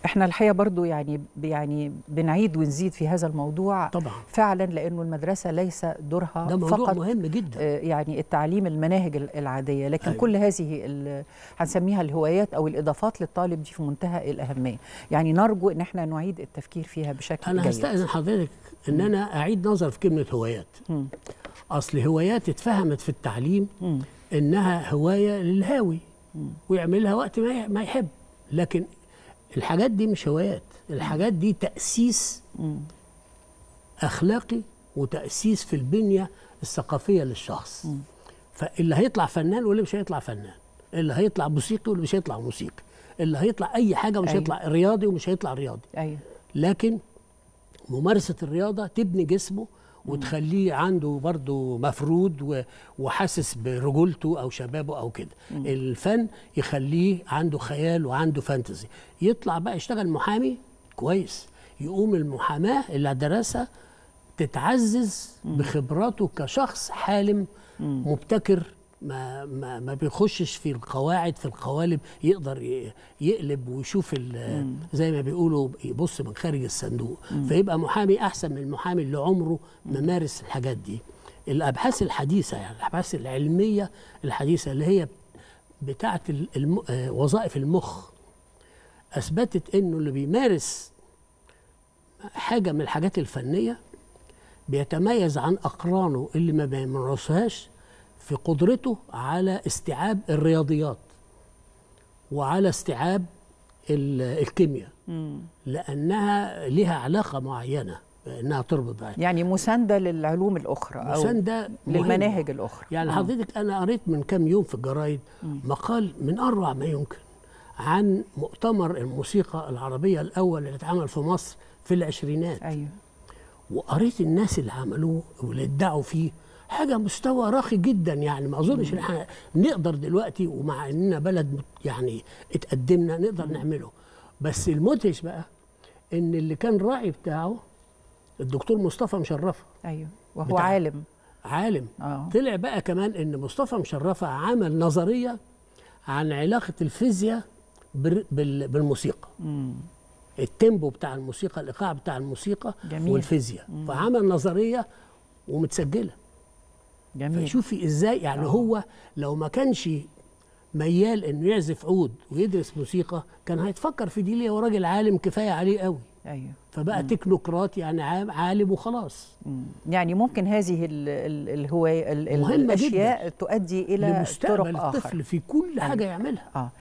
احنا الحقيقه برضو يعني يعني بنعيد ونزيد في هذا الموضوع طبعا فعلا لانه المدرسه ليس دورها ده موضوع فقط مهم جدا آه، يعني التعليم المناهج ال- العاديه لكن أيوة. أيوة. كل هذه ال- هنسميها الهوايات او الاضافات للطالب دي في منتهى الاهميه يعني نرجو ان احنا نعيد التفكير فيها بشكل انا جيد هستاذن حضرتك ان انا اعيد نظر في كلمه هوايات مم. اصل هوايات اتفهمت في التعليم مم. انها هوايه للهاوي ويعملها وقت ما ي- ما يحب لكن الحاجات دي مش هوايات الحاجات دي تاسيس مم. اخلاقي وتاسيس في البنيه الثقافيه للشخص فاللي هيطلع فنان واللي مش هيطلع فنان اللي هيطلع موسيقي واللي مش هيطلع موسيقي اللي هيطلع اي حاجه ومش أيوة. هيطلع رياضي ومش هيطلع رياضي ايوه لكن ممارسة الرياضة تبني جسمه وتخليه عنده برضه مفرود و- وحاسس برجولته أو شبابه أو كده الفن يخليه عنده خيال وعنده فانتزي يطلع بقى يشتغل محامي كويس يقوم المحاماة اللي درسها تتعزز بخبراته كشخص حالم مبتكر ما ما ما بيخشش في القواعد في القوالب يقدر ي- يقلب ويشوف ال- زي ما بيقولوا يبص من خارج الصندوق فيبقى محامي احسن من المحامي اللي عمره ما مارس الحاجات دي الابحاث الحديثه يعني الابحاث العلميه الحديثه اللي هي بتاعه ال- الم... آه، وظائف المخ اثبتت انه اللي بيمارس حاجه من الحاجات الفنيه بيتميز عن اقرانه اللي ما بيمارسوهاش في قدرته على استيعاب الرياضيات وعلى استيعاب ال- الكيمياء لانها لها علاقه معينه انها تربط بها يعني مسانده للعلوم الاخرى او مسانده مهمة. للمناهج الاخرى يعني آه. حضرتك انا قريت من كام يوم في الجرايد مقال من اروع ما يمكن عن مؤتمر الموسيقى العربيه الاول اللي اتعمل في مصر في العشرينات ايوه وقريت الناس اللي عملوه واللي ادعوا فيه حاجه مستوى راقي جدا يعني ما اظنش ان احنا نقدر دلوقتي ومع اننا بلد مت- يعني اتقدمنا نقدر نعمله بس المدهش بقى ان اللي كان راعي بتاعه الدكتور مصطفى مشرفه ايوه وهو بتاع- عالم عالم اه طلع بقى كمان ان مصطفى مشرفه عمل نظريه عن علاقه الفيزياء بال- بال- بالموسيقى مم. التيمبو بتاع الموسيقى الايقاع بتاع الموسيقى جميل. والفيزياء فعمل نظريه ومتسجله جميل فشوفي ازاي يعني هو لو ما كانش ميال انه يعزف عود ويدرس موسيقى كان هيتفكر في دي ليه هو راجل عالم كفايه عليه قوي ايوه فبقى تكنوقراط يعني عام- عالم وخلاص مم. يعني ممكن هذه ال- ال- الهواية ال- ال- مهمة الاشياء تؤدي الى لمستقبل طرق اخر الطفل في كل حاجه يعملها اه